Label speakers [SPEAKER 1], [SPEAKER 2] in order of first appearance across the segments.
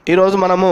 [SPEAKER 1] ఈరోజు మనము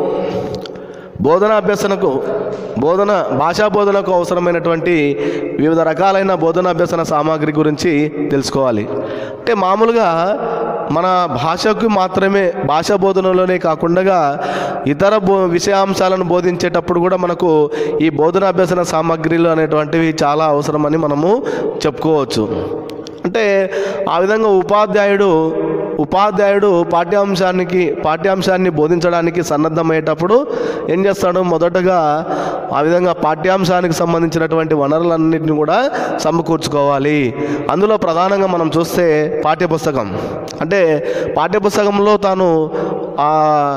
[SPEAKER 1] బోధనా అభ్యసనకు బోధన భాషా బోధనకు అవసరమైనటువంటి వివిధ రకాలైన బోధనాభ్యసన సామాగ్రి గురించి తెలుసుకోవాలి అంటే మామూలుగా మన భాషకు మాత్రమే భాషా బోధనలోనే కాకుండా ఇతర బో విషయాంశాలను బోధించేటప్పుడు కూడా మనకు ఈ బోధనాభ్యసన సామాగ్రిలు అనేటువంటివి చాలా అవసరమని మనము చెప్పుకోవచ్చు అంటే ఆ విధంగా ఉపాధ్యాయుడు ఉపాధ్యాయుడు పాఠ్యాంశానికి పాఠ్యాంశాన్ని బోధించడానికి సన్నద్ధమయ్యేటప్పుడు ఏం చేస్తాడు మొదటగా ఆ విధంగా పాఠ్యాంశానికి సంబంధించినటువంటి వనరులన్నింటినీ కూడా సమకూర్చుకోవాలి అందులో ప్రధానంగా మనం చూస్తే పాఠ్యపుస్తకం అంటే పాఠ్యపుస్తకంలో తాను ఆ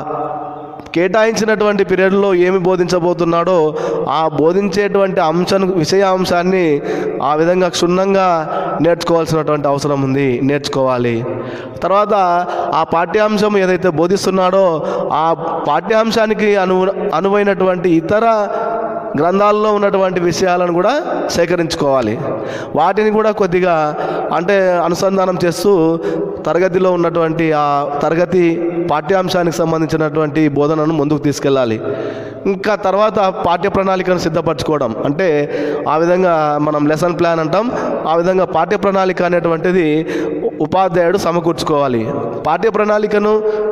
[SPEAKER 1] కేటాయించినటువంటి పీరియడ్లో ఏమి బోధించబోతున్నాడో ఆ బోధించేటువంటి అంశం విషయ అంశాన్ని ఆ విధంగా క్షుణ్ణంగా నేర్చుకోవాల్సినటువంటి అవసరం ఉంది నేర్చుకోవాలి తర్వాత ఆ పాఠ్యాంశం ఏదైతే బోధిస్తున్నాడో ఆ పాఠ్యాంశానికి అను అనువైనటువంటి ఇతర గ్రంథాల్లో ఉన్నటువంటి విషయాలను కూడా సేకరించుకోవాలి వాటిని కూడా కొద్దిగా అంటే అనుసంధానం చేస్తూ తరగతిలో ఉన్నటువంటి ఆ తరగతి పాఠ్యాంశానికి సంబంధించినటువంటి బోధనను ముందుకు తీసుకెళ్ళాలి ఇంకా తర్వాత పాఠ్య ప్రణాళికను సిద్ధపరచుకోవడం అంటే ఆ విధంగా మనం లెసన్ ప్లాన్ అంటాం ఆ విధంగా పాఠ్య ప్రణాళిక అనేటువంటిది ఉపాధ్యాయుడు సమకూర్చుకోవాలి పాఠ్య ప్రణాళికను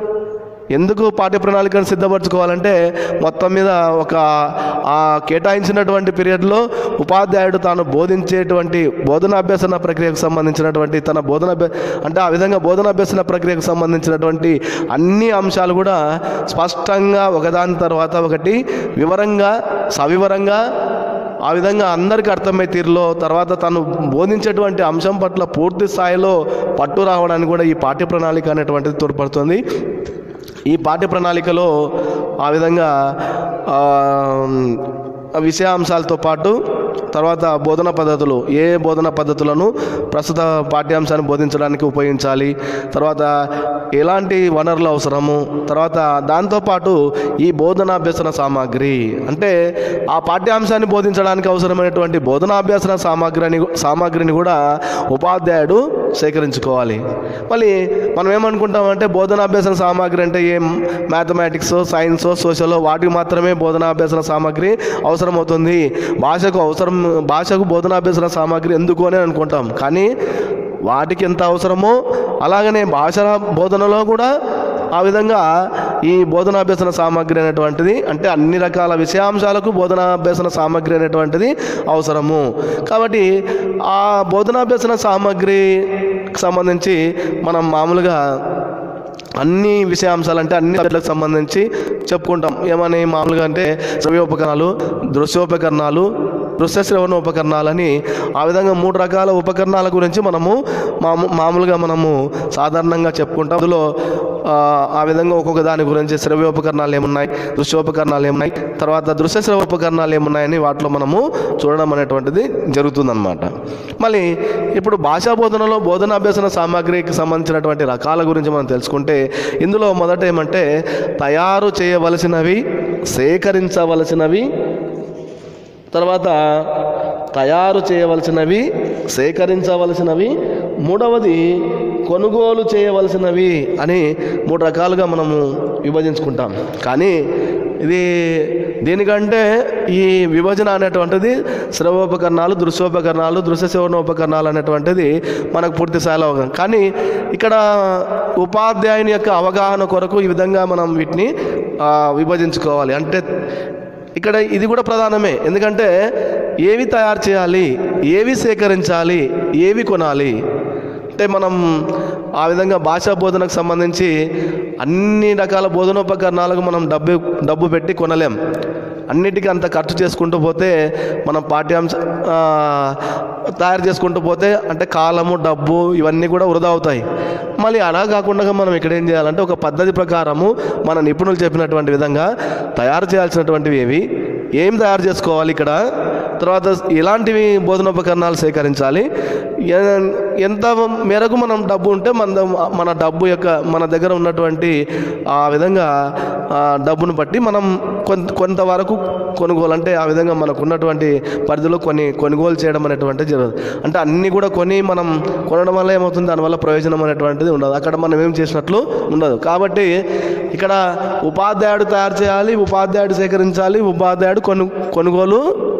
[SPEAKER 1] ఎందుకు పాఠ్య ప్రణాళికను సిద్ధపరచుకోవాలంటే మొత్తం మీద ఒక ఆ కేటాయించినటువంటి పీరియడ్లో ఉపాధ్యాయుడు తాను బోధించేటువంటి బోధనాభ్యసన ప్రక్రియకు సంబంధించినటువంటి తన బోధన అంటే ఆ విధంగా బోధనాభ్యసన ప్రక్రియకు సంబంధించినటువంటి అన్ని అంశాలు కూడా స్పష్టంగా ఒకదాని తర్వాత ఒకటి వివరంగా సవివరంగా ఆ విధంగా అందరికీ అర్థమయ్యే తీరులో తర్వాత తను బోధించేటువంటి అంశం పట్ల పూర్తి స్థాయిలో పట్టు రావడానికి కూడా ఈ పాఠ్య ప్రణాళిక అనేటువంటిది తోడ్పడుతుంది ఈ పాఠ్య ప్రణాళికలో ఆ విధంగా ఆ, విషయాంశాలతో పాటు తర్వాత బోధన పద్ధతులు ఏ బోధన పద్ధతులను ప్రస్తుత పాఠ్యాంశాన్ని బోధించడానికి ఉపయోగించాలి తర్వాత ఎలాంటి వనరులు అవసరము తర్వాత దాంతోపాటు ఈ బోధనాభ్యసన సామాగ్రి అంటే ఆ పాఠ్యాంశాన్ని బోధించడానికి అవసరమైనటువంటి బోధనాభ్యసన సామాగ్రిని సామాగ్రిని కూడా ఉపాధ్యాయుడు సేకరించుకోవాలి మళ్ళీ మనం ఏమనుకుంటామంటే బోధనాభ్యసన సామాగ్రి అంటే ఏం మ్యాథమెటిక్స్ సైన్స్ సోషల్ వాటికి మాత్రమే బోధనాభ్యసన సామాగ్రి అవసరమవుతుంది భాషకు అవసరం భాషకు బోధనాభ్యసన సామాగ్రి ఎందుకు అని అనుకుంటాం కానీ వాటికి ఎంత అవసరమో అలాగనే భాష బోధనలో కూడా ఆ విధంగా ఈ బోధనాభ్యసన సామాగ్రి అనేటువంటిది అంటే అన్ని రకాల విషయాంశాలకు బోధనాభ్యసన సామాగ్రి అనేటువంటిది అవసరము కాబట్టి ఆ బోధనాభ్యసన సామాగ్రికి సంబంధించి మనం మామూలుగా అన్ని విషయాంశాలు అంటే అన్ని సబ్జెక్టులకు సంబంధించి చెప్పుకుంటాం ఏమని మామూలుగా అంటే శ్రవ్యోపకరణాలు దృశ్యోపకరణాలు దృశ్య శ్రవణ ఉపకరణాలని ఆ విధంగా మూడు రకాల ఉపకరణాల గురించి మనము మాము మామూలుగా మనము సాధారణంగా చెప్పుకుంటాం అందులో ఆ, ఆ విధంగా ఒక్కొక్క దాని గురించి శ్రవ్యోపకరణాలు ఏమున్నాయి దృశ్యోపకరణాలు ఏమున్నాయి తర్వాత దృశ్య శ్రవ ఉపకరణాలు ఏమున్నాయని వాటిలో మనము చూడడం అనేటువంటిది జరుగుతుందన్నమాట మళ్ళీ ఇప్పుడు భాషా బోధనలో బోధనాభ్యసన సామాగ్రికి సంబంధించినటువంటి రకాల గురించి మనం తెలుసుకుంటే ఇందులో మొదట ఏమంటే తయారు చేయవలసినవి సేకరించవలసినవి తర్వాత తయారు చేయవలసినవి సేకరించవలసినవి మూడవది కొనుగోలు చేయవలసినవి అని మూడు రకాలుగా మనము విభజించుకుంటాం కానీ ఇది దీనికంటే ఈ విభజన అనేటువంటిది శ్రవోపకరణాలు దృశ్యోపకరణాలు దృశ్య శ్రవణోపకరణాలు అనేటువంటిది మనకు పూర్తి స్థాయిలో అవగాహన కానీ ఇక్కడ ఉపాధ్యాయుని యొక్క అవగాహన కొరకు ఈ విధంగా మనం వీటిని ఆ, విభజించుకోవాలి అంటే ఇక్కడ ఇది కూడా ప్రధానమే ఎందుకంటే ఏవి తయారు చేయాలి ఏవి సేకరించాలి ఏవి కొనాలి అంటే మనం ఆ విధంగా భాషా బోధనకు సంబంధించి అన్ని రకాల బోధనోపకరణాలకు మనం డబ్బు డబ్బు పెట్టి కొనలేం అన్నిటికీ అంత ఖర్చు చేసుకుంటూ పోతే మనం పాఠ్యాంశ ఆ, తయారు చేసుకుంటూ పోతే అంటే కాలము డబ్బు ఇవన్నీ కూడా వృధా అవుతాయి మళ్ళీ అలా కాకుండా మనం ఇక్కడ ఏం చేయాలంటే ఒక పద్ధతి ప్రకారము మన నిపుణులు చెప్పినటువంటి విధంగా తయారు చేయాల్సినటువంటివి ఏవి ఏం తయారు చేసుకోవాలి ఇక్కడ తర్వాత ఎలాంటివి బోధనోపకరణాలు సేకరించాలి ఎ- ఎంత మేరకు మనం డబ్బు ఉంటే మన మన డబ్బు యొక్క మన దగ్గర ఉన్నటువంటి ఆ విధంగా ఆ డబ్బును బట్టి మనం కొంత కొంతవరకు కొనుగోలు అంటే ఆ విధంగా మనకు ఉన్నటువంటి పరిధిలో కొన్ని కొనుగోలు చేయడం అనేటువంటిది జరుగుతుంది అంటే అన్నీ కూడా కొని మనం కొనడం వల్ల ఏమవుతుంది దానివల్ల ప్రయోజనం అనేటువంటిది ఉండదు అక్కడ మనం ఏం చేసినట్లు ఉండదు కాబట్టి ఇక్కడ ఉపాధ్యాయుడు తయారు చేయాలి ఉపాధ్యాయుడు సేకరించాలి ఉపాధ్యాయుడు కొను కొనుగోలు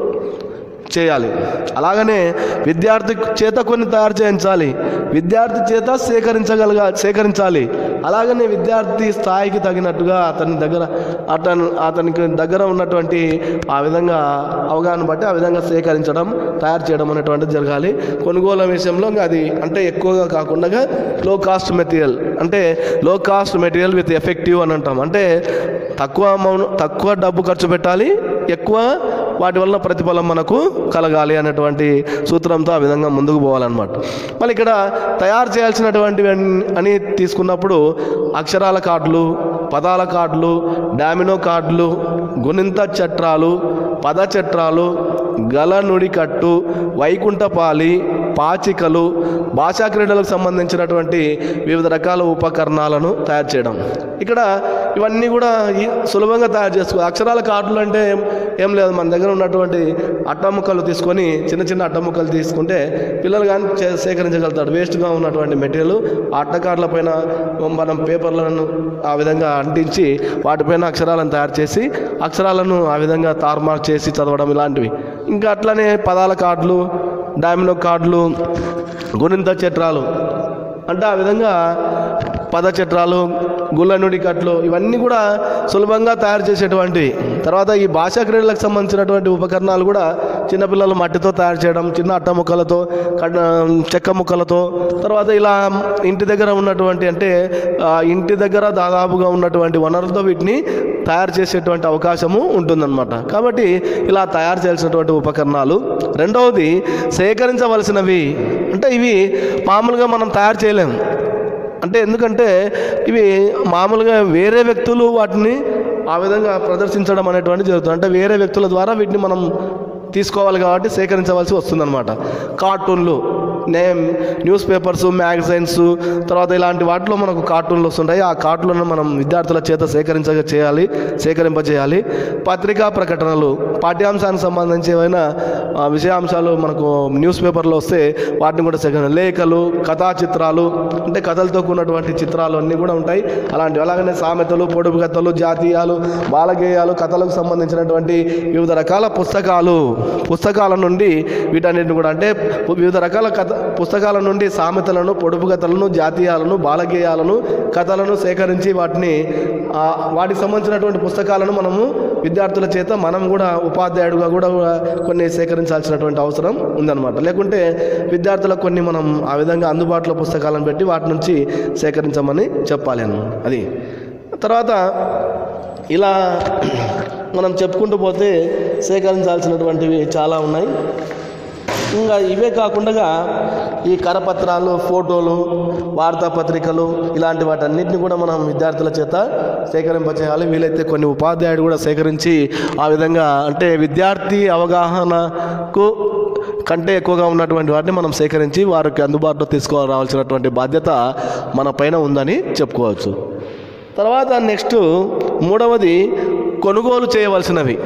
[SPEAKER 1] చేయాలి అలాగనే విద్యార్థి చేత కొన్ని తయారు చేయించాలి విద్యార్థి చేత సేకరించగలగా సేకరించాలి అలాగనే విద్యార్థి స్థాయికి తగినట్టుగా అతని దగ్గర అతను అతనికి దగ్గర ఉన్నటువంటి ఆ విధంగా అవగాహన బట్టి ఆ విధంగా సేకరించడం తయారు చేయడం అనేటువంటిది జరగాలి కొనుగోలు విషయంలో ఇంకా అది అంటే ఎక్కువగా కాకుండా లో కాస్ట్ మెటీరియల్ అంటే లో కాస్ట్ మెటీరియల్ విత్ ఎఫెక్టివ్ అని అంటాం అంటే తక్కువ అమౌంట్ తక్కువ డబ్బు ఖర్చు పెట్టాలి ఎక్కువ వాటి వల్ల ప్రతిఫలం మనకు కలగాలి అనేటువంటి సూత్రంతో ఆ విధంగా ముందుకు పోవాలన్నమాట మళ్ళీ ఇక్కడ తయారు చేయాల్సినటువంటివి అన్- అని తీసుకున్నప్పుడు అక్షరాల కార్డులు పదాల కార్డులు డామినో కార్డులు గుణింత చట్రాలు పద చట్రాలు గల నుడి కట్టు వైకుంఠపాలి పాచికలు భాషా క్రీడలకు సంబంధించినటువంటి వివిధ రకాల ఉపకరణాలను తయారు చేయడం ఇక్కడ ఇవన్నీ కూడా ఈ- సులభంగా తయారు చేసుకో అక్షరాల కార్డులు అంటే ఏం- ఏం లేదు మన దగ్గర ఉన్నటువంటి అట్టముక్కలు తీసుకొని చిన్న చిన్న అట్టముక్కలు తీసుకుంటే పిల్లలు కానీ చే- సేకరించగలుగుతాడు వేస్ట్గా ఉన్నటువంటి మెటీరియల్ ఆ అట్ట కార్డుల పైన మనం పేపర్లను ఆ విధంగా అంటించి వాటిపైన అక్షరాలను తయారు చేసి అక్షరాలను ఆ విధంగా తారుమారు చేసి చదవడం ఇలాంటివి ఇంకా అట్లనే పదాల కార్డులు డామినో కార్డులు గుణింత చట్రాలు అంటే ఆ విధంగా పద చట్రాలు గుల్లనుడి కట్లు ఇవన్నీ కూడా సులభంగా తయారు చేసేటువంటి తర్వాత ఈ భాషా క్రీడలకు సంబంధించినటువంటి ఉపకరణాలు కూడా చిన్నపిల్లలు మట్టితో తయారు చేయడం చిన్న అట్ట ముక్కలతో కడ్- చెక్క ముక్కలతో తర్వాత ఇలా ఇంటి దగ్గర ఉన్నటువంటి అంటే ఆ, ఇంటి దగ్గర దాదాపుగా ఉన్నటువంటి వనరులతో వీటిని తయారు చేసేటువంటి అవకాశము ఉంటుందన్నమాట కాబట్టి ఇలా తయారు చేయాల్సినటువంటి ఉపకరణాలు రెండవది సేకరించవలసినవి అంటే ఇవి మామూలుగా మనం తయారు చేయలేము అంటే ఎందుకంటే ఇవి మామూలుగా వేరే వ్యక్తులు వాటిని ఆ విధంగా ప్రదర్శించడం అనేటువంటి జరుగుతుంది అంటే వేరే వ్యక్తుల ద్వారా వీటిని మనం తీసుకోవాలి కాబట్టి సేకరించవలసి వస్తుందన్నమాట కార్టూన్లు నేమ్ న్యూస్ పేపర్స్ మ్యాగజైన్స్ తర్వాత ఇలాంటి వాటిలో మనకు కార్టూన్లు వస్తుంటాయి ఆ కార్టూన్లను మనం విద్యార్థుల చేత సేకరించ చేయాలి సేకరింపజేయాలి పత్రికా ప్రకటనలు పాఠ్యాంశానికి సంబంధించి ఏమైనా ఆ, విషయాంశాలు మనకు న్యూస్ పేపర్లో వస్తే వాటిని కూడా సేకరణ లేఖలు కథా చిత్రాలు అంటే కథలతో కూడినటువంటి చిత్రాలు అన్నీ కూడా ఉంటాయి అలాంటివి అలాగనే సామెతలు పొడుపు కథలు జాతీయాలు బాలగేయాలు కథలకు సంబంధించినటువంటి వివిధ రకాల పుస్తకాలు పుస్తకాల నుండి వీటన్నిటిని కూడా అంటే వివిధ రకాల కథ పుస్తకాల నుండి సామెతలను పొడుపు కథలను జాతీయాలను బాలగేయాలను కథలను సేకరించి వాటిని ఆ, వాటికి సంబంధించినటువంటి పుస్తకాలను మనము విద్యార్థుల చేత మనం కూడా ఉపాధ్యాయుడుగా కూడా కొన్ని సేకరించాల్సినటువంటి అవసరం ఉందన్నమాట లేకుంటే విద్యార్థులకు కొన్ని మనం ఆ విధంగా అందుబాటులో పుస్తకాలను పెట్టి వాటి నుంచి సేకరించమని చెప్పాలి అన్నమాట అది తర్వాత ఇలా మనం చెప్పుకుంటూ పోతే సేకరించాల్సినటువంటివి చాలా ఉన్నాయి ఇంకా ఇవే కాకుండా ఈ కరపత్రాలు ఫోటోలు వార్తాపత్రికలు ఇలాంటి వాటన్నిటిని కూడా మనం విద్యార్థుల చేత సేకరింపచేయాలి వీలైతే కొన్ని ఉపాధ్యాయుడు కూడా సేకరించి ఆ విధంగా అంటే విద్యార్థి అవగాహనకు కంటే ఎక్కువగా ఉన్నటువంటి వాటిని మనం సేకరించి వారికి అందుబాటులో తీసుకురావాల్సినటువంటి బాధ్యత మన పైన ఉందని చెప్పుకోవచ్చు తర్వాత నెక్స్ట్ మూడవది కొనుగోలు చేయవలసినవి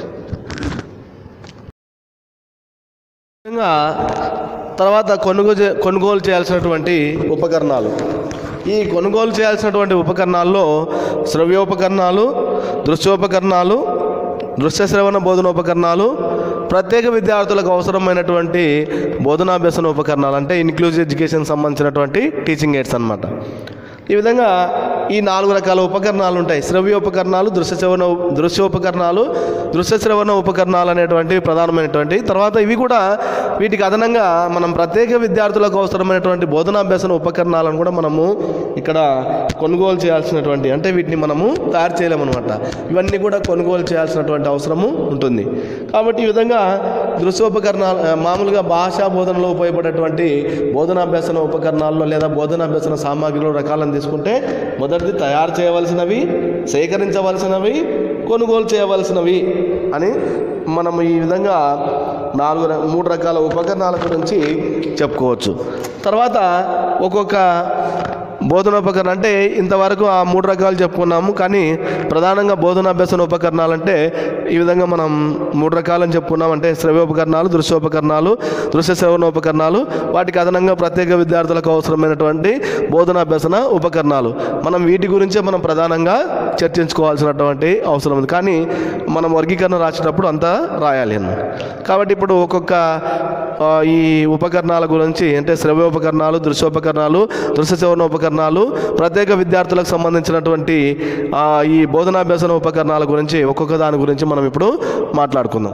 [SPEAKER 1] ముఖ్యంగా తర్వాత కొనుగోలు చే- కొనుగోలు చేయాల్సినటువంటి ఉపకరణాలు ఈ కొనుగోలు చేయాల్సినటువంటి ఉపకరణాల్లో శ్రవ్యోపకరణాలు దృశ్యోపకరణాలు దృశ్య శ్రవణ బోధనోపకరణాలు ప్రత్యేక విద్యార్థులకు అవసరమైనటువంటి బోధనాభ్యసన ఉపకరణాలు అంటే ఇన్క్లూజివ్ ఎడ్యుకేషన్ సంబంధించినటువంటి టీచింగ్ ఎయిడ్స్ అన్నమాట ఈ విధంగా ఈ నాలుగు రకాల ఉపకరణాలు ఉంటాయి శ్రవ్య ఉపకరణాలు దృశ్య శ్రవణ దృశ్యోపకరణాలు దృశ్య శ్రవణ ఉపకరణాలు అనేటువంటి ప్రధానమైనటువంటి తర్వాత ఇవి కూడా వీటికి అదనంగా మనం ప్రత్యేక విద్యార్థులకు అవసరమైనటువంటి బోధనాభ్యసన ఉపకరణాలను కూడా మనము ఇక్కడ కొనుగోలు చేయాల్సినటువంటి అంటే వీటిని మనము తయారు చేయలేమన్నమాట ఇవన్నీ కూడా కొనుగోలు చేయాల్సినటువంటి అవసరము ఉంటుంది కాబట్టి ఈ విధంగా దృశ్యోపకరణాలు ఆ, మామూలుగా భాషా బోధనలో ఉపయోగపడేటువంటి బోధనాభ్యసన ఉపకరణాల్లో లేదా బోధనాభ్యసన సామాగ్రిలో రకాలను తీసుకుంటే మొదటిది తయారు చేయవలసినవి సేకరించవలసినవి కొనుగోలు చేయవలసినవి అని మనం ఈ విధంగా నాలుగు ర- మూడు రకాల ఉపకరణాల గురించి చెప్పుకోవచ్చు తర్వాత ఒక్కొక్క బోధనోపకరణం అంటే ఇంతవరకు ఆ మూడు రకాలు చెప్పుకున్నాము కానీ ప్రధానంగా బోధనాభ్యసన ఉపకరణాలు అంటే ఈ విధంగా మనం మూడు రకాలని చెప్పుకున్నాం అంటే శ్రవ్యోపకరణాలు దృశ్యోపకరణాలు దృశ్య శ్రవణోపకరణాలు వాటికి అదనంగా ప్రత్యేక విద్యార్థులకు అవసరమైనటువంటి బోధనాభ్యసన ఉపకరణాలు మనం వీటి గురించే మనం ప్రధానంగా చర్చించుకోవాల్సినటువంటి అవసరం ఉంది కానీ మనం వర్గీకరణ రాసేటప్పుడు అంతా రాయాలి అన్నమాట కాబట్టి ఇప్పుడు ఒక్కొక్క ఆ, ఈ ఉపకరణాల గురించి అంటే శ్రవ్యోపకరణాలు దృశ్యోపకరణాలు దృశ్య శ్రవణ ఉపకరణాలు ప్రత్యేక విద్యార్థులకు సంబంధించినటువంటి ఆ, ఈ బోధనాభ్యసన ఉపకరణాల గురించి ఒక్కొక్క దాని గురించి మనం ఇప్పుడు మాట్లాడుకుందాం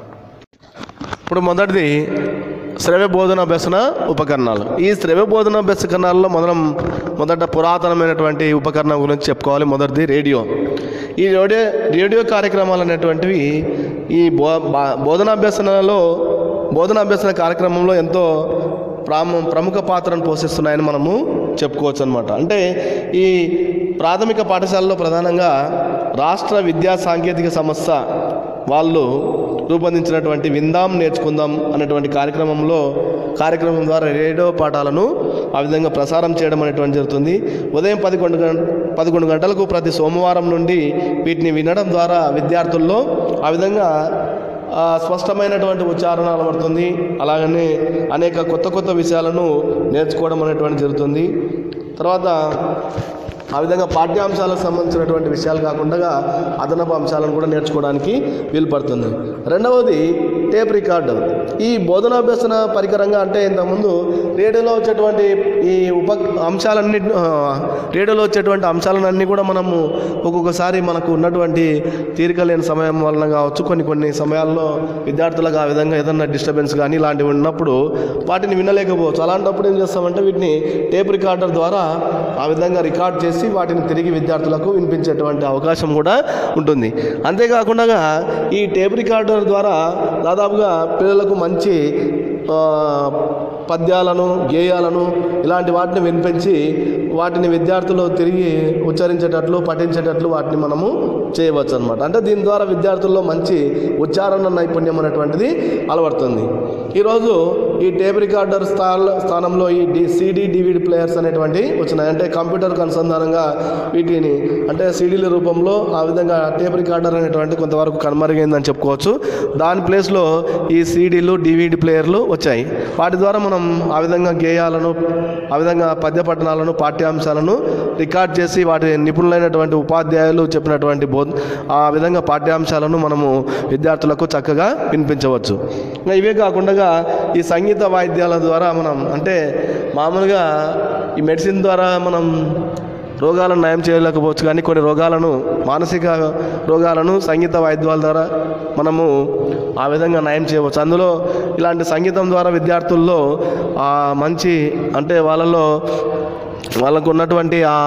[SPEAKER 1] ఇప్పుడు మొదటిది శ్రవ్య బోధన అభ్యసన ఉపకరణాలు ఈ శ్రవ్య బోధన అభ్యసకరణాల్లో మొదలం మొదట పురాతనమైనటువంటి ఉపకరణం గురించి చెప్పుకోవాలి మొదటిది రేడియో ఈ రేడియో రేడియో కార్యక్రమాలు అనేటువంటివి ఈ బో బా- బోధనాభ్యసనలో బోధనాభ్యసన కార్యక్రమంలో ఎంతో ప్రాము ప్రముఖ పాత్రను పోషిస్తున్నాయని మనము చెప్పుకోవచ్చు అనమాట అంటే ఈ ప్రాథమిక పాఠశాలలో ప్రధానంగా రాష్ట్ర విద్యా సాంకేతిక సంస్థ వాళ్ళు రూపొందించినటువంటి విందాం నేర్చుకుందాం అనేటువంటి కార్యక్రమంలో కార్యక్రమం ద్వారా రేడియో పాఠాలను ఆ విధంగా ప్రసారం చేయడం అనేటువంటి జరుగుతుంది ఉదయం పదకొండు గంట పదకొండు గంటలకు ప్రతి సోమవారం నుండి వీటిని వినడం ద్వారా విద్యార్థుల్లో ఆ విధంగా ఆ, స్పష్టమైనటువంటి ఉచ్చారణ అలవడుతుంది అలాగనే అనేక కొత్త కొత్త విషయాలను నేర్చుకోవడం అనేటువంటి జరుగుతుంది తర్వాత ఆ విధంగా పాఠ్యాంశాలకు సంబంధించినటువంటి విషయాలు కాకుండా అదనపు అంశాలను కూడా నేర్చుకోవడానికి వీలు పడుతుంది రెండవది టేప్ రికార్డర్ ఈ బోధనాభ్యసన పరికరంగా అంటే ఇంతకుముందు రేడియోలో వచ్చేటువంటి ఈ ఉప అంశాలన్నీ ఆ, రేడియోలో వచ్చేటువంటి అంశాలన్నీ కూడా మనము ఒక్కొక్కసారి మనకు ఉన్నటువంటి తీరిక లేని సమయం వలన కావచ్చు కొన్ని కొన్ని సమయాల్లో విద్యార్థులకు ఆ విధంగా ఏదన్నా డిస్టర్బెన్స్ కానీ ఇలాంటివి ఉన్నప్పుడు వాటిని వినలేకపోవచ్చు అలాంటప్పుడు ఏం చేస్తామంటే వీటిని టేప్ రికార్డర్ ద్వారా ఆ విధంగా రికార్డ్ చేసి వాటిని తిరిగి విద్యార్థులకు వినిపించేటువంటి అవకాశం కూడా ఉంటుంది అంతేకాకుండా ఈ టేప్ రికార్డర్ ద్వారా దాదాపుగా పిల్లలకు మంచి ఆ, పద్యాలను గేయాలను ఇలాంటి వాటిని వినిపించి వాటిని విద్యార్థులు తిరిగి ఉచ్చరించేటట్లు పఠించేటట్లు వాటిని మనము చేయవచ్చు అనమాట అంటే దీని ద్వారా విద్యార్థుల్లో మంచి ఉచ్చారణ నైపుణ్యం అనేటువంటిది అలవడుతుంది ఈరోజు ఈ టేప్ రికార్డర్ స్థాన స్థానంలో ఈ డి సిడి డివిడి ప్లేయర్స్ అనేటువంటి వచ్చినాయి అంటే కంప్యూటర్కు అనుసంధానంగా వీటిని అంటే సీడీల రూపంలో ఆ విధంగా టేప్ రికార్డర్ అనేటువంటి కొంతవరకు కనుమరుగైందని చెప్పుకోవచ్చు దాని ప్లేస్లో ఈ సీడీలు డివిడి ప్లేయర్లు వచ్చాయి వాటి ద్వారా మనం ఆ విధంగా గేయాలను ఆ విధంగా పద్య పట్టణాలను పాఠ్యాంశాలను రికార్డ్ చేసి వాటి నిపుణులైనటువంటి ఉపాధ్యాయులు చెప్పినటువంటి బో ఆ విధంగా పాఠ్యాంశాలను మనము విద్యార్థులకు చక్కగా వినిపించవచ్చు ఇంకా ఇవే కాకుండా ఈ సంగీత వాయిద్యాల ద్వారా మనం అంటే మామూలుగా ఈ మెడిసిన్ ద్వారా మనం రోగాలను నయం చేయలేకపోవచ్చు కానీ కొన్ని రోగాలను మానసిక రోగాలను సంగీత వాయిద్యాల ద్వారా మనము ఆ విధంగా నయం చేయవచ్చు అందులో ఇలాంటి సంగీతం ద్వారా విద్యార్థుల్లో ఆ మంచి అంటే వాళ్ళలో వాళ్ళకు ఉన్నటువంటి ఆ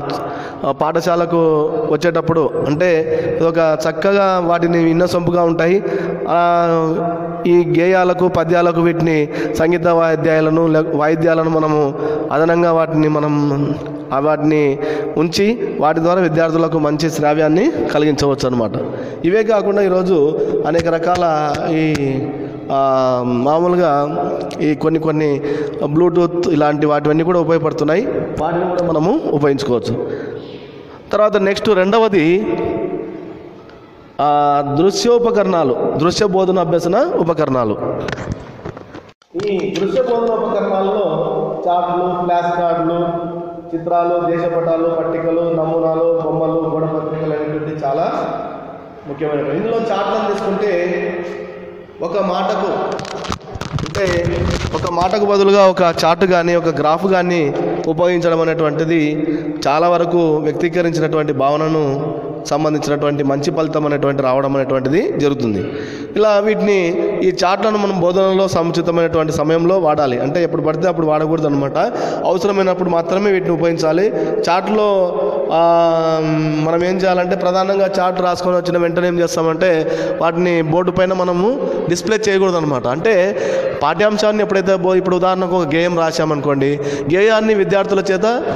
[SPEAKER 1] ఆ పాఠశాలకు వచ్చేటప్పుడు అంటే ఒక చక్కగా వాటిని విన్నసొంపుగా ఉంటాయి ఆ, ఈ గేయాలకు పద్యాలకు వీటిని సంగీత వాయిద్యాలను లే- వాయిద్యాలను మనము అదనంగా వాటిని మనం ఆ వాటిని ఉంచి వాటి ద్వారా విద్యార్థులకు మంచి శ్రావ్యాన్ని కలిగించవచ్చు అనమాట ఇవే కాకుండా ఈరోజు అనేక రకాల ఈ ఆ, మామూలుగా ఈ కొన్ని కొన్ని బ్లూటూత్ ఇలాంటి వాటివన్నీ కూడా ఉపయోగపడుతున్నాయి వాటిని కూడా మనము ఉపయోగించుకోవచ్చు తర్వాత నెక్స్ట్ రెండవది ఆ, దృశ్యోపకరణాలు దృశ్య బోధన అభ్యసన ఉపకరణాలు ఈ దృశ్య బోధన ఉపకరణాల్లో చార్ట్లు ఫ్లాష్ కార్డులు చిత్రాలు దేశపటాలు పట్టికలు నమూనాలు బొమ్మలు గోడ పత్రికలు అనేటువంటి చాలా ముఖ్యమైనవి ఇందులో చార్ట్లను తీసుకుంటే ఒక మాటకు అంటే ఒక మాటకు బదులుగా ఒక చార్ట్ కానీ ఒక గ్రాఫ్ కానీ ఉపయోగించడం అనేటువంటిది చాలా వరకు వ్యక్తీకరించినటువంటి భావనను సంబంధించినటువంటి మంచి ఫలితం అనేటువంటి రావడం అనేటువంటిది జరుగుతుంది ఇలా వీటిని ఈ చార్ట్లను మనం బోధనలో సముచితమైనటువంటి సమయంలో వాడాలి అంటే ఎప్పుడు పడితే అప్పుడు వాడకూడదు అనమాట అవసరమైనప్పుడు మాత్రమే వీటిని ఉపయోగించాలి చార్ట్లో ఆ, మనం ఏం చేయాలంటే ప్రధానంగా చార్ట్ రాసుకొని వచ్చిన వెంటనే ఏం చేస్తామంటే వాటిని బోర్డు పైన మనము డిస్ప్లే చేయకూడదు అనమాట అంటే పాఠ్యాంశాన్ని ఎప్పుడైతే బో ఇప్పుడు ఉదాహరణకు ఒక గేయం రాశామనుకోండి గేయాన్ని విద్యార్థుల చేత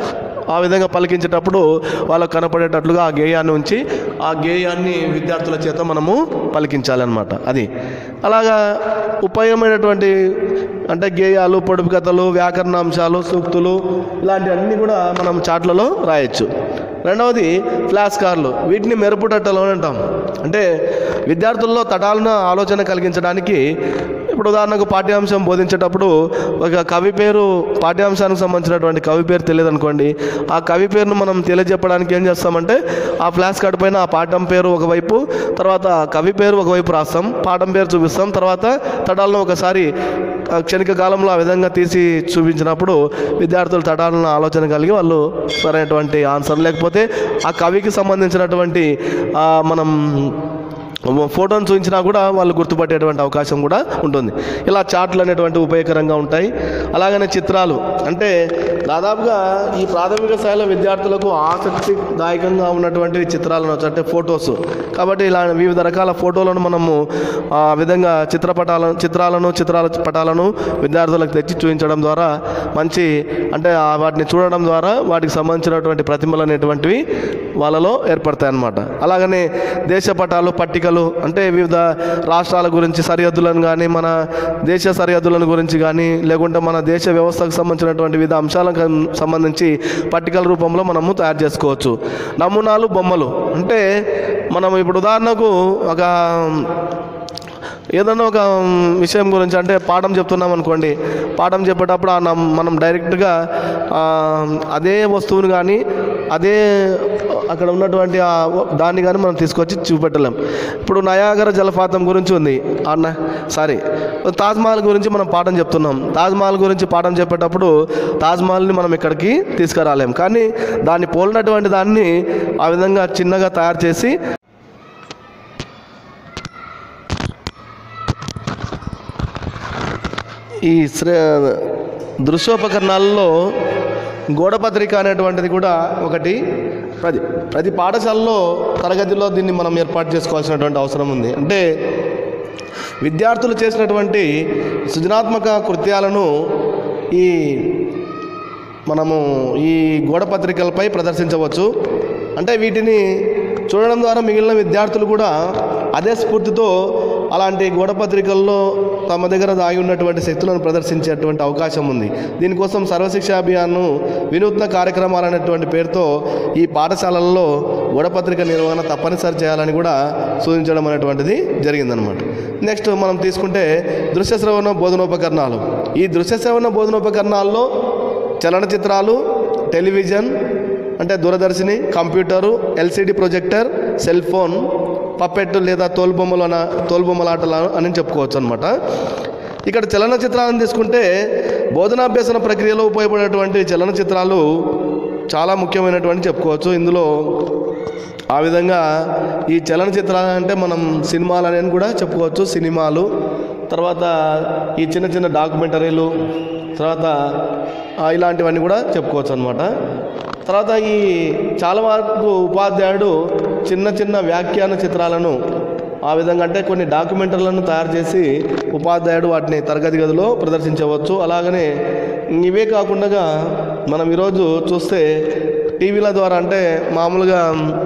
[SPEAKER 1] ఆ విధంగా పలికించేటప్పుడు వాళ్ళకు కనపడేటట్లుగా ఆ గేయాన్ని ఉంచి ఆ గేయాన్ని విద్యార్థుల చేత మనము పలికించాలన్నమాట అది అలాగా ఉపయోగమైనటువంటి అంటే గేయాలు పొడుపు కథలు వ్యాకరణాంశాలు సూక్తులు ఇలాంటివన్నీ కూడా మనం చాట్లలో రాయొచ్చు రెండవది ఫ్లాష్ కార్లు వీటిని మెరుపుటట్టలు అని అంటాం అంటే విద్యార్థుల్లో తటాలను ఆలోచన కలిగించడానికి ఇప్పుడు ఉదాహరణకు పాఠ్యాంశం బోధించేటప్పుడు ఒక కవి పేరు పాఠ్యాంశానికి సంబంధించినటువంటి కవి పేరు తెలియదు అనుకోండి ఆ కవి పేరును మనం తెలియజెప్పడానికి ఏం చేస్తామంటే ఆ ఫ్లాష్ కార్డ్ పైన ఆ పాఠం పేరు ఒకవైపు తర్వాత కవి పేరు ఒకవైపు రాస్తాం పాఠం పేరు చూపిస్తాం తర్వాత తటాలను ఒకసారి ఆ క్షణిక కాలంలో ఆ విధంగా తీసి చూపించినప్పుడు విద్యార్థులు తటాలను ఆలోచన కలిగి వాళ్ళు సరైనటువంటి ఆన్సర్ లేకపోతే ఆ కవికి సంబంధించినటువంటి ఆ, మనం ఫోటోను చూపించినా కూడా వాళ్ళు గుర్తుపట్టేటువంటి అవకాశం కూడా ఉంటుంది ఇలా చార్ట్లు అనేటువంటి ఉపయోగకరంగా ఉంటాయి అలాగనే చిత్రాలు అంటే దాదాపుగా ఈ ప్రాథమిక స్థాయిలో విద్యార్థులకు ఆసక్తిదాయకంగా ఉన్నటువంటి చిత్రాలను వచ్చు, అంటే ఫొటోస్ కాబట్టి ఇలా వివిధ రకాల ఫోటోలను మనము ఆ విధంగా చిత్రపటాలను చిత్రాలను చిత్రాల పటాలను విద్యార్థులకు తెచ్చి చూపించడం ద్వారా మంచి అంటే ఆ వాటిని చూడడం ద్వారా వాటికి సంబంధించినటువంటి ప్రతిమలు అనేటువంటివి వాళ్ళలో ఏర్పడతాయి అన్నమాట అలాగనే దేశ పటాలు పట్టికలు అంటే వివిధ రాష్ట్రాల గురించి సరిహద్దులను కానీ మన దేశ సరిహద్దులను గురించి కానీ లేకుంటే మన దేశ వ్యవస్థకు సంబంధించినటువంటి వివిధ అంశాలకు సంబంధించి పట్టికల రూపంలో మనము తయారు చేసుకోవచ్చు నమూనాలు బొమ్మలు అంటే మనం ఇప్పుడు ఉదాహరణకు ఒక ఏదన్నా ఒక విషయం గురించి అంటే పాఠం చెప్తున్నాం అనుకోండి పాఠం చెప్పేటప్పుడు ఆ నమ్- మనం డైరెక్ట్గా ఆ, అదే వస్తువుని కానీ అదే అక్కడ ఉన్నటువంటి ఆ దాన్ని కానీ మనం తీసుకొచ్చి చూపెట్టలేం ఇప్పుడు నయాగర జలపాతం గురించి ఉంది అన్న సారీ తాజ్మహల్ గురించి మనం పాఠం చెప్తున్నాం తాజ్మహల్ గురించి పాఠం చెప్పేటప్పుడు తాజ్మహల్ని మనం ఇక్కడికి తీసుకురాలేం కానీ దాన్ని పోలినటువంటి దాన్ని ఆ విధంగా చిన్నగా తయారు చేసి ఈ శ్రే దృశ్యోపకరణాలలో గోడపత్రిక అనేటువంటిది కూడా ఒకటి ప్రతి ప్రతి పాఠశాలలో తరగతిలో దీన్ని మనం ఏర్పాటు చేసుకోవాల్సినటువంటి అవసరం ఉంది అంటే విద్యార్థులు చేసినటువంటి సృజనాత్మక కృత్యాలను ఈ మనము ఈ గోడపత్రికలపై ప్రదర్శించవచ్చు అంటే వీటిని చూడడం ద్వారా మిగిలిన విద్యార్థులు కూడా అదే స్ఫూర్తితో అలాంటి గోడపత్రికల్లో తమ దగ్గర దాగి ఉన్నటువంటి శక్తులను ప్రదర్శించేటువంటి అవకాశం ఉంది దీనికోసం సర్వశిక్ష అభియాన్ను వినూత్న కార్యక్రమాలు అనేటువంటి పేరుతో ఈ పాఠశాలల్లో గోడపత్రిక నిర్వహణ తప్పనిసరి చేయాలని కూడా సూచించడం అనేటువంటిది జరిగిందనమాట నెక్స్ట్ మనం తీసుకుంటే దృశ్య శ్రవణ బోధనోపకరణాలు ఈ దృశ్య శ్రవణ బోధనోపకరణాల్లో చలనచిత్రాలు టెలివిజన్ అంటే దూరదర్శిని computer LCD projector cell phone puppet లేదా తోలుబొమ్మలు అన తోలుబొమ్మలాటలు అని చెప్పుకోవచ్చు అనమాట ఇక్కడ చలనచిత్రాలను తీసుకుంటే బోధనాభ్యసన ప్రక్రియలో ఉపయోగపడేటువంటి చలనచిత్రాలు చాలా ముఖ్యమైనటువంటి చెప్పుకోవచ్చు ఇందులో ఆ విధంగా ఈ చలనచిత్రాలు అంటే మనం సినిమాలు అని కూడా చెప్పుకోవచ్చు సినిమాలు తర్వాత ఈ చిన్న చిన్న డాక్యుమెంటరీలు తర్వాత ఆ, ఇలాంటివన్నీ కూడా చెప్పుకోవచ్చు అనమాట తర్వాత ఈ చాలా వరకు ఉపాధ్యాయుడు చిన్న చిన్న వ్యాఖ్యాన చిత్రాలను ఆ విధంగా అంటే కొన్ని డాక్యుమెంటరీలను తయారు చేసి ఉపాధ్యాయుడు వాటిని తరగతి గదిలో ప్రదర్శించవచ్చు అలాగనే ఇవే కాకుండా మనం ఈరోజు చూస్తే టీవీల ద్వారా అంటే మామూలుగా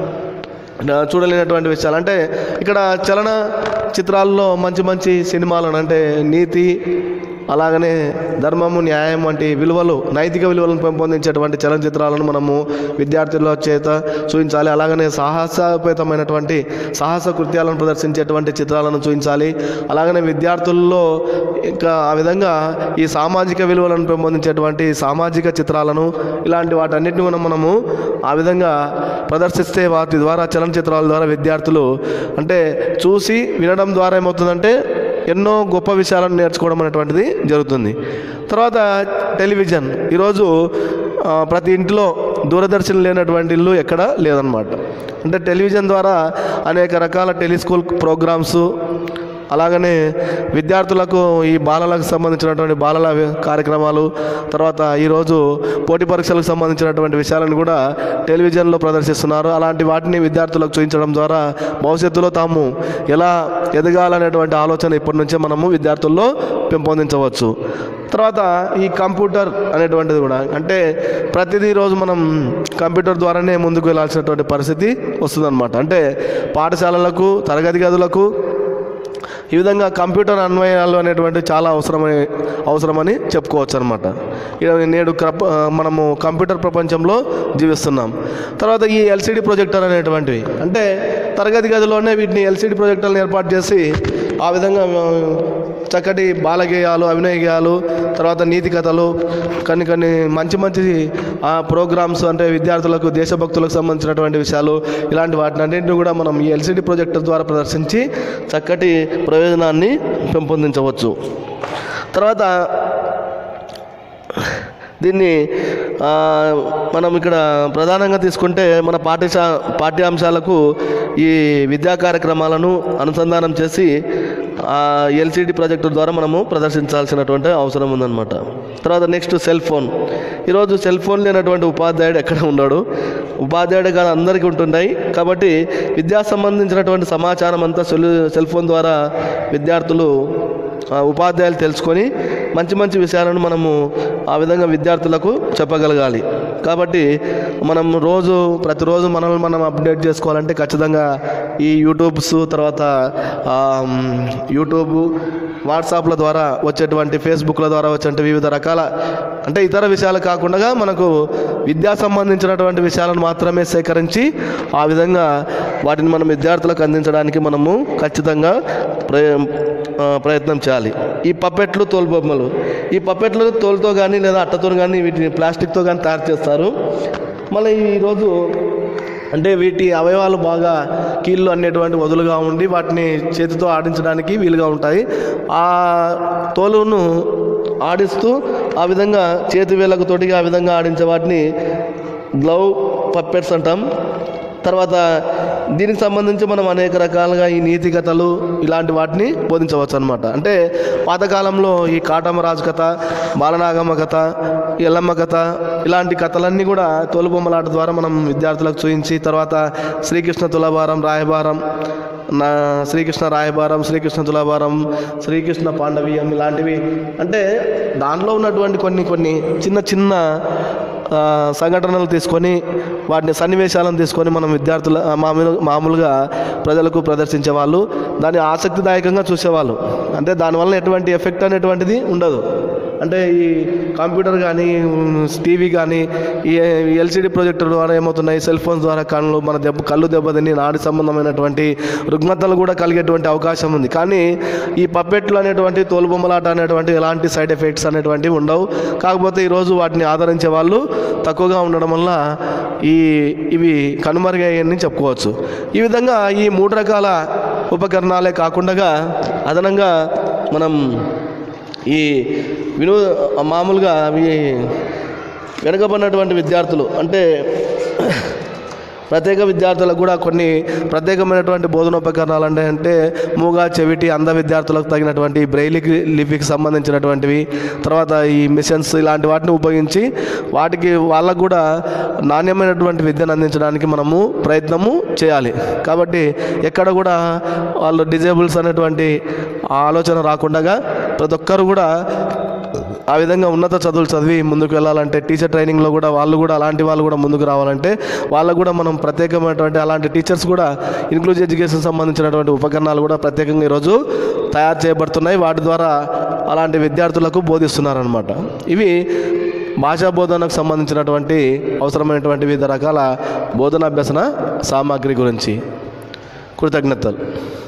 [SPEAKER 1] ఆ, చూడలేనటువంటి విషయాలు అంటే ఇక్కడ చలన చిత్రాల్లో మంచి మంచి సినిమాలను అంటే నీతి అలాగనే ధర్మము న్యాయం వంటి విలువలు నైతిక విలువలను పెంపొందించేటువంటి చలనచిత్రాలను మనము విద్యార్థుల చేత చూపించాలి అలాగనే సాహసోపేతమైనటువంటి సాహస కృత్యాలను ప్రదర్శించేటువంటి చిత్రాలను చూపించాలి అలాగనే విద్యార్థుల్లో ఇంకా ఆ విధంగా ఈ సామాజిక విలువలను పెంపొందించేటువంటి సామాజిక చిత్రాలను ఇలాంటి వాటన్నిటిని మనం మనము ఆ విధంగా ప్రదర్శిస్తే వాటి ద్వారా చలనచిత్రాల ద్వారా విద్యార్థులు అంటే చూసి వినడం ద్వారా ఏమవుతుందంటే ఎన్నో గొప్ప విషయాలను నేర్చుకోవడం అనేటువంటిది జరుగుతుంది తర్వాత టెలివిజన్ ఈరోజు ఆ, ప్రతి ఇంట్లో దూరదర్శన్ లేనటువంటి ఇల్లు ఎక్కడ లేదనమాట అంటే టెలివిజన్ ద్వారా అనేక రకాల టెలిస్కూల్ ప్రోగ్రామ్స్ అలాగనే విద్యార్థులకు ఈ బాలలకు సంబంధించినటువంటి బాలల వి- కార్యక్రమాలు తర్వాత ఈరోజు పోటీ పరీక్షలకు సంబంధించినటువంటి విషయాలను కూడా టెలివిజన్లో ప్రదర్శిస్తున్నారు అలాంటి వాటిని విద్యార్థులకు చూపించడం ద్వారా భవిష్యత్తులో తాము ఎలా ఎదగాలనేటువంటి ఆలోచన ఇప్పటి నుంచే మనము విద్యార్థుల్లో పెంపొందించవచ్చు తర్వాత ఈ కంప్యూటర్ అనేటువంటిది కూడా అంటే ప్రతిదీ రోజు మనం కంప్యూటర్ ద్వారానే ముందుకు వెళ్ళాల్సినటువంటి పరిస్థితి వస్తుందన్నమాట అంటే పాఠశాలలకు తరగతి గదులకు ఈ విధంగా కంప్యూటర్ అన్వయాలు అనేటువంటి చాలా అవసరమై అవసరమని చెప్పుకోవచ్చు అనమాట నేడు క్రప మనము కంప్యూటర్ ప్రపంచంలో జీవిస్తున్నాం తర్వాత ఈ ఎల్సిడి ప్రొజెక్టర్ అనేటువంటివి అంటే తరగతి గదిలోనే వీటిని ఎల్సిడి ప్రొజెక్టర్లను ఏర్పాటు చేసి ఆ విధంగా ఆ, చక్కటి బాలగేయాలు అభినయ గేయాలు తర్వాత నీతి కథలు కొన్ని కొన్ని మంచి మంచి ఆ, ప్రోగ్రామ్స్ అంటే విద్యార్థులకు దేశభక్తులకు సంబంధించినటువంటి విషయాలు ఇలాంటి వాటిని అన్నింటినీ కూడా మనం ఈ ఎల్సిడి ప్రొజెక్టర్ ద్వారా ప్రదర్శించి చక్కటి ప్రయోజనాన్ని పెంపొందించవచ్చు తర్వాత దీన్ని ఆ, మనం ఇక్కడ ప్రధానంగా తీసుకుంటే మన పాఠ్యశా పాఠ్యాంశాలకు ఈ విద్యా కార్యక్రమాలను అనుసంధానం చేసి ఎల్సిడి ప్రాజెక్టు ద్వారా మనము ప్రదర్శించాల్సినటువంటి అవసరం ఉందన్నమాట తర్వాత నెక్స్ట్ సెల్ ఫోన్ ఈరోజు సెల్ ఫోన్ లేనటువంటి ఉపాధ్యాయుడు ఎక్కడ ఉన్నాడు ఉపాధ్యాయుడు కానీ అందరికీ ఉంటున్నాయి కాబట్టి విద్యా సంబంధించినటువంటి సమాచారం అంతా సెల్ సెల్ ఫోన్ ద్వారా విద్యార్థులు ఆ, ఉపాధ్యాయులు తెలుసుకొని మంచి మంచి విషయాలను మనము ఆ విధంగా విద్యార్థులకు చెప్పగలగాలి కాబట్టి మనం రోజు ప్రతిరోజు మనల్ని మనం అప్డేట్ చేసుకోవాలంటే ఖచ్చితంగా ఈ యూట్యూబ్స్ తర్వాత ఆ, మ్, యూట్యూబ్ వాట్సాప్ల ద్వారా వచ్చేటువంటి ఫేస్బుక్ల ద్వారా వచ్చే వివిధ రకాల అంటే ఇతర విషయాలు కాకుండా మనకు విద్యా సంబంధించినటువంటి విషయాలను మాత్రమే సేకరించి ఆ విధంగా వాటిని మనం విద్యార్థులకు అందించడానికి మనము ఖచ్చితంగా ప్రయ ఆ, ప్రయత్నం చేయాలి ఈ పప్పెట్లు తోలుబొమ్మలు ఈ పప్పెట్లు తోలుతో కానీ లేదా అట్టతో కానీ వీటిని ప్లాస్టిక్తో కానీ తయారు చేస్తారు మళ్ళీ ఈరోజు అంటే వీటి అవయవాలు బాగా కీళ్ళు అనేటువంటి వదులుగా ఉండి వాటిని చేతితో ఆడించడానికి వీలుగా ఉంటాయి ఆ తోలును ఆడిస్తూ ఆ విధంగా చేతి వేళ్ళకు తోటిగా ఆ విధంగా ఆడించే వాటిని గ్లౌ పప్పెట్స్ అంటాం తర్వాత దీనికి సంబంధించి మనం అనేక రకాలుగా ఈ నీతి కథలు ఇలాంటి వాటిని బోధించవచ్చు అనమాట అంటే పాతకాలంలో ఈ కాటమరాజు కథ బాలనాగమ్మ కథ ఎల్లమ్మ కథ ఇలాంటి కథలన్నీ కూడా తోలుబొమ్మలాట ద్వారా మనం విద్యార్థులకు చూపించి తర్వాత శ్రీకృష్ణ తులభారం రాయబారం నా శ్రీకృష్ణ రాయబారం శ్రీకృష్ణ తులాభారం శ్రీకృష్ణ పాండవీయం ఇలాంటివి అంటే దాంట్లో ఉన్నటువంటి కొన్ని కొన్ని చిన్న చిన్న ఆ, సంఘటనలు తీసుకొని వాటిని సన్నివేశాలను తీసుకొని మనం విద్యార్థుల ఆ, మామూలు మామూలుగా ప్రజలకు ప్రదర్శించే వాళ్ళు దాన్ని ఆసక్తిదాయకంగా చూసేవాళ్ళు అంటే దానివల్ల ఎటువంటి ఎఫెక్ట్ అనేటువంటిది ఉండదు అంటే ఈ కంప్యూటర్ కానీ టీవీ కానీ ఈ ఎల్సిడి ప్రొజెక్టర్ ద్వారా ఏమవుతున్నాయి సెల్ ఫోన్స్ ద్వారా కళ్ళు మన దెబ్బ కళ్ళు దెబ్బతిని నాడి సంబంధమైనటువంటి రుగ్మతలు కూడా కలిగేటువంటి అవకాశం ఉంది కానీ ఈ పప్పెట్లు అనేటువంటి తోలుబొమ్మలాట అనేటువంటి ఎలాంటి సైడ్ ఎఫెక్ట్స్ అనేటువంటివి ఉండవు కాకపోతే ఈరోజు వాటిని ఆదరించే వాళ్ళు తక్కువగా ఉండడం వల్ల ఈ ఇవి కనుమరుగయ్యాయని చెప్పుకోవచ్చు ఈ విధంగా ఈ మూడు రకాల ఉపకరణాలే కాకుండా అదనంగా మనం ఈ వినో మామూలుగా అవి వెనుకబడినటువంటి విద్యార్థులు అంటే ప్రత్యేక విద్యార్థులకు కూడా కొన్ని ప్రత్యేకమైనటువంటి బోధనోపకరణాలు అంటే అంటే మూగా చెవిటి అంధ విద్యార్థులకు తగినటువంటి బ్రెయిలీ లిపికి సంబంధించినటువంటివి తర్వాత ఈ మిషన్స్ ఇలాంటి వాటిని ఉపయోగించి వాటికి వాళ్ళకు కూడా నాణ్యమైనటువంటి విద్యను అందించడానికి మనము ప్రయత్నము చేయాలి కాబట్టి ఎక్కడ కూడా వాళ్ళు డిజేబుల్స్ అనేటువంటి ఆలోచన రాకుండా ప్రతి ఒక్కరు కూడా ఆ విధంగా ఉన్నత చదువులు చదివి ముందుకు వెళ్ళాలంటే టీచర్ ట్రైనింగ్లో కూడా వాళ్ళు కూడా అలాంటి వాళ్ళు కూడా ముందుకు రావాలంటే వాళ్ళకు కూడా మనం ప్రత్యేకమైనటువంటి అలాంటి టీచర్స్ కూడా ఇంక్లూజివ్ ఎడ్యుకేషన్ సంబంధించినటువంటి ఉపకరణాలు కూడా ప్రత్యేకంగా ఈరోజు తయారు చేయబడుతున్నాయి వాటి ద్వారా అలాంటి విద్యార్థులకు బోధిస్తున్నారనమాట ఇవి భాషా బోధనకు సంబంధించినటువంటి అవసరమైనటువంటి వివిధ రకాల బోధనాభ్యసన సామాగ్రి గురించి కృతజ్ఞతలు